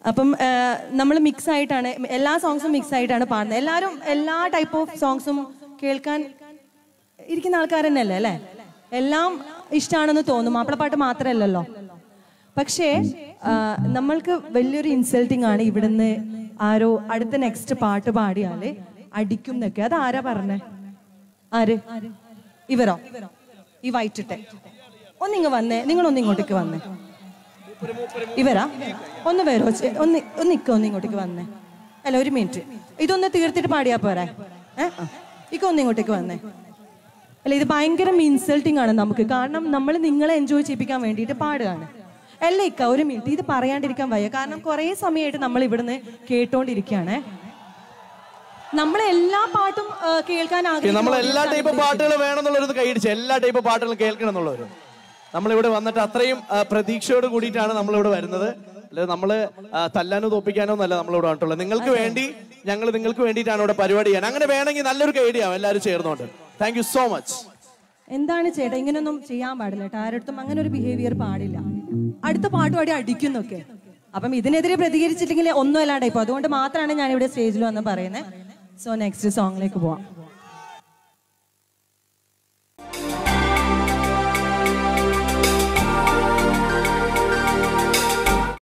അപ്പം നമ്മൾ മിക്സ് ആയിട്ടാണ് എല്ലാ സോങ്സും മിക്സ് ആയിട്ടാണ് പാടുന്നത് എല്ലാവരും എല്ലാ ടൈപ്പ് ഓഫ് സോങ്സും കേൾക്കാൻ ഇരിക്കുന്ന ആൾക്കാർ തന്നെയല്ലേ അല്ലേ എല്ലാം ഇഷ്ടമാണെന്ന് തോന്നും മാപ്പിളപ്പാട്ട് മാത്രമല്ലല്ലോ പക്ഷേ ആ, നമ്മൾക്ക് വലിയൊരു ഇൻസൾട്ടിങ് ആണ് ഇവിടുന്ന് ആരോ അടുത്ത നെക്സ്റ്റ് പാട്ട് പാടിയാല് അടിക്കും എന്നൊക്കെ അത് ആരാ പറഞ്ഞേ ആര് ഇവരോ ഈ വൈറ്റിട്ടെ ഒന്നിങ്ങ് വന്നേ നിങ്ങളൊന്ന് ഇങ്ങോട്ടേക്ക് വന്നേ ഇവരാ ഒന്ന് വരോ ചെ- ഒന്ന് ഒന്ന് നിക്ക ഒന്ന് ഇങ്ങോട്ടേക്ക് വന്നേ അല്ല ഒരു മിനിറ്റ് ഇതൊന്ന് തീർത്തിട്ട് പാടിയാ പോരെ ഏഹ് ഇക്ക ഒന്ന് ഇങ്ങോട്ടേക്ക് വന്നേ അല്ല ഇത് ഭയങ്കര ഇൻസൾട്ടിങ് ആണ് നമുക്ക് കാരണം നമ്മൾ നിങ്ങളെ എൻജോയ് ചെയ്യിപ്പിക്കാൻ വേണ്ടിയിട്ട് പാടുകയാണ് അല്ല ഇക്ക ഒരു മിനിറ്റ് ഇത് പറയാണ്ടിരിക്കാൻ വയ്യ കാരണം കുറേ സമയമായിട്ട് നമ്മൾ ഇവിടുന്ന് കേട്ടോണ്ടിരിക്കുകയാണേ നമ്മൾ എല്ലാ പാട്ടും ആ, കേൾക്കാൻ നമ്മൾ എല്ലാ ആഗ്രഹിക്കുന്ന ടൈപ്പ് പാട്ടുകൾ വേണമെന്നുള്ളൊരു കൈയടിച്ച് എല്ലാ ടൈപ്പ് പാട്ടുകളും കേൾക്കണം എന്നുള്ളവരും നമ്മളിവിടെ വന്നിട്ട് അത്രയും ആ, പ്രതീക്ഷയോട് കൂടിയിട്ടാണ് നമ്മളിവിടെ വരുന്നത് അല്ലാതെ നമ്മള് ആ, തല്ലാനോ തോപ്പിക്കാനോ എന്നല്ല നമ്മളിവിടെ വന്നിട്ടുള്ളത് നിങ്ങൾക്ക് വേണ്ടി ഞങ്ങൾ നിങ്ങൾക്ക് വേണ്ടിയിട്ടാണ് ഇവിടെ പരിപാടി ചെയ്യാൻ അങ്ങനെ വേണമെങ്കിൽ നല്ലൊരു കൈഡിയാവും എല്ലാവരും ചേർന്നുകൊണ്ട് താങ്ക് യു സോ മച്ച് എന്താണ് ചേട്ടാ ഇങ്ങനൊന്നും ചെയ്യാൻ പാടില്ല കേട്ടോ ആരടുത്തും അങ്ങനെ ഒരു ബിഹേവിയർ പാടില്ല അടുത്ത പാട്ട് പാടി അടിക്കുന്നൊക്കെ അപ്പം ഇതിനെതിരെ പ്രതികരിച്ചില്ലെങ്കിൽ ഒന്നും അല്ലാണ്ടായിപ്പോ അതുകൊണ്ട് മാത്രമാണ് ഞാൻ ഇവിടെ സ്റ്റേജിൽ വന്ന് പറയുന്നത് സോ നെക്സ്റ്റ് സോങ്ങിലേക്ക് പോവാം